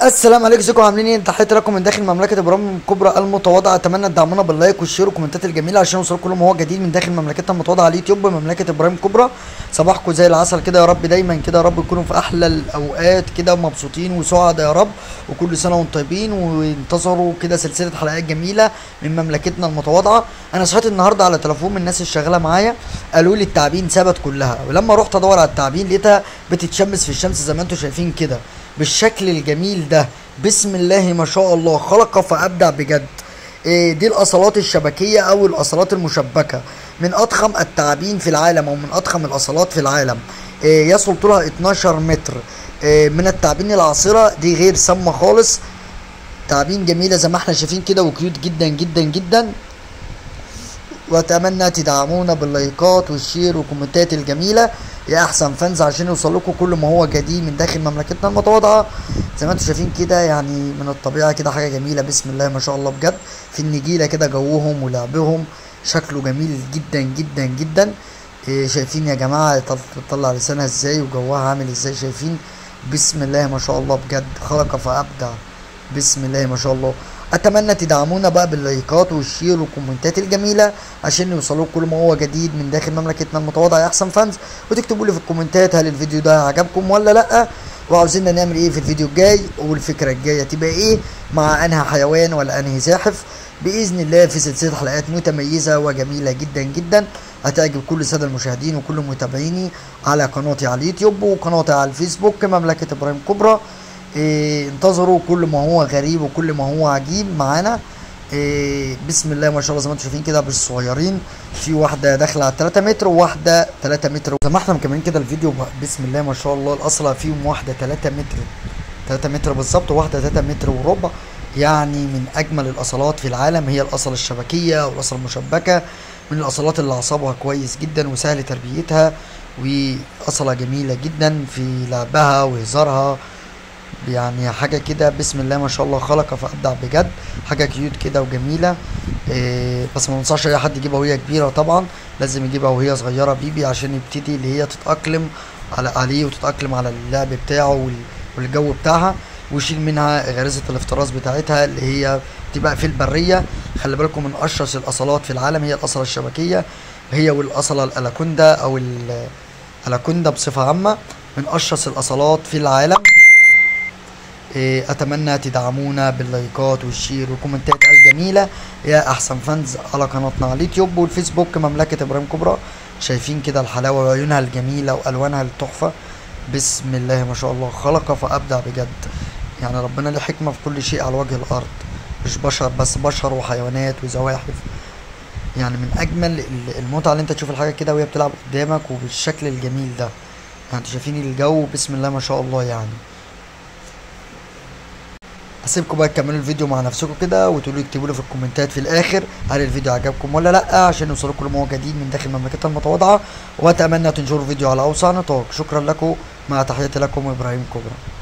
السلام عليكم ازيكم عاملين ايه تحياتي لكم من داخل مملكه ابراهيم الكبرى المتواضعه اتمنى تدعمونا باللايك والشير والكومنتات الجميله عشان يوصلكم كل ما هو جديد من داخل مملكتنا المتواضعه على اليوتيوب مملكه ابراهيم الكبرى صباحكم زي العسل كده يا رب دايما كده يا رب تكونوا في احلى الاوقات كده ومبسوطين وسعداء يا رب وكل سنه وانتم طيبين وانتظروا كده سلسله حلقات جميله من مملكتنا المتواضعه انا صحيت النهارده على تليفون من الناس اللي شغاله معايا قالوا لي التعبين ثبت كلها ولما رحت ادور على التعبين لقيتها بتتشمس في الشمس زي ما انتم شايفين كده بالشكل الجميل ده بسم الله ما شاء الله خلق فابدع بجد إيه دي الاصالات الشبكيه او الاصالات المشبكه من اضخم التعابين في العالم او من اضخم الاصالات في العالم إيه يصل طولها 12 متر إيه من التعابين العاصره دي غير سامه خالص تعابين جميله زي ما احنا شايفين كده وكيوت جدا جدا جدا واتمنى تدعمونا باللايكات والشير والكومنتات الجميله يا احسن فانز عشان يوصل لكم كل ما هو جديد من داخل مملكتنا المتواضعه زي ما انتم شايفين كده يعني من الطبيعه كده حاجه جميله بسم الله ما شاء الله بجد في النجيله كده جوهم ولعبهم شكله جميل جدا جدا جدا إيه شايفين يا جماعه تطلع لسانها ازاي وجوها عامل ازاي شايفين بسم الله ما شاء الله بجد خلق فابدع بسم الله ما شاء الله اتمنى تدعمونا بقى باللايكات والشير والكومنتات الجميله عشان يوصلوا كل ما هو جديد من داخل مملكتنا المتواضعه يا احسن فانز وتكتبوا لي في الكومنتات هل الفيديو ده عجبكم ولا لا وعاوزيننا نعمل ايه في الفيديو الجاي والفكره الجايه تبقى ايه مع انهي حيوان ولا انهي زاحف باذن الله في سلسله حلقات متميزه وجميله جدا جدا هتعجب كل الساده المشاهدين وكل متابعيني على قناتي على اليوتيوب وقناتي على الفيسبوك مملكه ابراهيم كبرى إيه انتظروا كل ما هو غريب وكل ما هو عجيب معانا إيه بسم الله ما شاء الله زي ما انتم شايفين كده بالصغيرين في واحده داخله على 3 متر وواحده 3 متر زي ما احنا مكملين كده الفيديو بسم الله ما شاء الله الاصل فيهم واحده 3 متر 3 متر بالظبط وواحده 3 متر وربع يعني من اجمل الاصالات في العالم هي الاصل الشبكيه والاصل المشبكه من الاصالات اللي اعصابها كويس جدا وسهل تربيتها واصله جميله جدا في لعبها وهزارها يعني حاجه كده بسم الله ما شاء الله خلق فابدع بجد حاجه كيوت كده وجميله إيه بس ما انصحش اي حد يجيبها وهي كبيره طبعا لازم يجيبها وهي صغيره بيبي عشان يبتدي اللي هي تتاقلم على عليه وتتاقلم على اللعب بتاعه والجو بتاعها ويشيل منها غريزه الافتراس بتاعتها اللي هي تبقى في البريه خلي بالكم من اشرس الاصلات في العالم هي الاصله الشبكيه هي والاصله الالاكوندا او الالاكوندا بصفه عامه من اشرس الاصلات في العالم اتمنى تدعمونا باللايكات والشير والكومنتات الجميله يا احسن فانز على قناتنا على اليوتيوب والفيسبوك مملكه ابراهيم كبرى شايفين كده الحلاوه وعيونها الجميله والوانها التحفه بسم الله ما شاء الله خلق فابدع بجد يعني ربنا له حكمه في كل شيء على وجه الارض مش بشر بس بشر وحيوانات وزواحف يعني من اجمل المتعه اللي انت تشوف الحاجه كده وهي بتلعب قدامك وبالشكل الجميل ده يعني انتوا شايفين الجو بسم الله ما شاء الله يعني هسيبكم بقى تكملوا الفيديو مع نفسكم كده وتقولوا اكتبوا لي في الكومنتات في الاخر هل الفيديو عجبكم ولا لا عشان يوصلوا كل ما هو جديد من داخل مملكتنا المتواضعه واتمنى تنشروا الفيديو على اوسع نطاق شكرا لكم مع تحياتي لكم ابراهيم كبرى